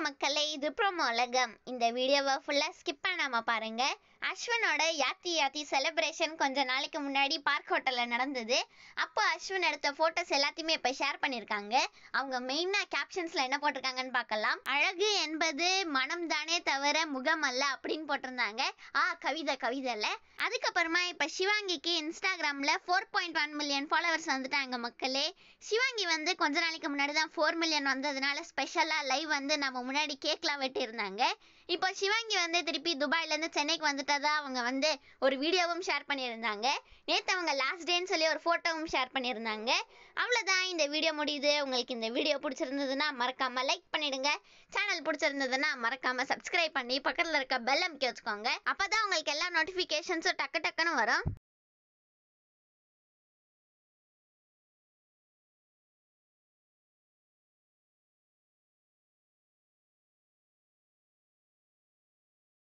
மக்களே இது ப்ரோமோ உலகம் இந்த வீடியோவை ஃபுல்லாக ஸ்கிப் பண்ணாம பாருங்க அஸ்வினோட யாத்தி யாத்தி செலிப்ரேஷன் கொஞ்ச நாளைக்கு முன்னாடி பார்க் ஹோட்டலில் நடந்தது அப்போ அஸ்வின் எடுத்த ஃபோட்டோஸ் எல்லாத்தையுமே இப்போ ஷேர் பண்ணியிருக்காங்க அவங்க மெயினாக கேப்ஷன்ஸில் என்ன போட்டிருக்காங்கன்னு பார்க்கலாம் அழகு என்பது மனம் தானே தவிர முகம் அல்ல அப்படின்னு போட்டிருந்தாங்க ஆ கவிதை கவிதைல அதுக்கப்புறமா இப்போ சிவாங்கிக்கு இன்ஸ்டாகிராமில் four point one million followers வந்துட்டாங்க மக்களே சிவாங்கி வந்து கொஞ்ச நாளைக்கு முன்னாடி தான் ஃபோர் மில்லியன் வந்ததுனால ஸ்பெஷலாக லைவ் வந்து நம்ம முன்னாடி கேக்லாம் வெட்டியிருந்தாங்க இப்போ சிவாங்கி வந்து திருப்பி துபாயிலேருந்து சென்னைக்கு வந்துட்டதா அவங்க வந்து ஒரு வீடியோவும் ஷேர் பண்ணியிருந்தாங்க நேற்று அவங்க லாஸ்ட் டேன்னு சொல்லி ஒரு ஃபோட்டோவும் ஷேர் பண்ணியிருந்தாங்க அவ்வளோதான் இந்த வீடியோ முடியுது உங்களுக்கு இந்த வீடியோ பிடிச்சிருந்ததுன்னா மறக்காமல் லைக் பண்ணிடுங்க சேனல் பிடிச்சிருந்ததுன்னா மறக்காமல் சப்ஸ்கிரைப் பண்ணி பக்கத்தில் இருக்க பெல் அமைக்க வச்சுக்கோங்க அப்போ தான் உங்களுக்கு எல்லா நோட்டிஃபிகேஷன்ஸும் டக்கு டக்குன்னு வரும்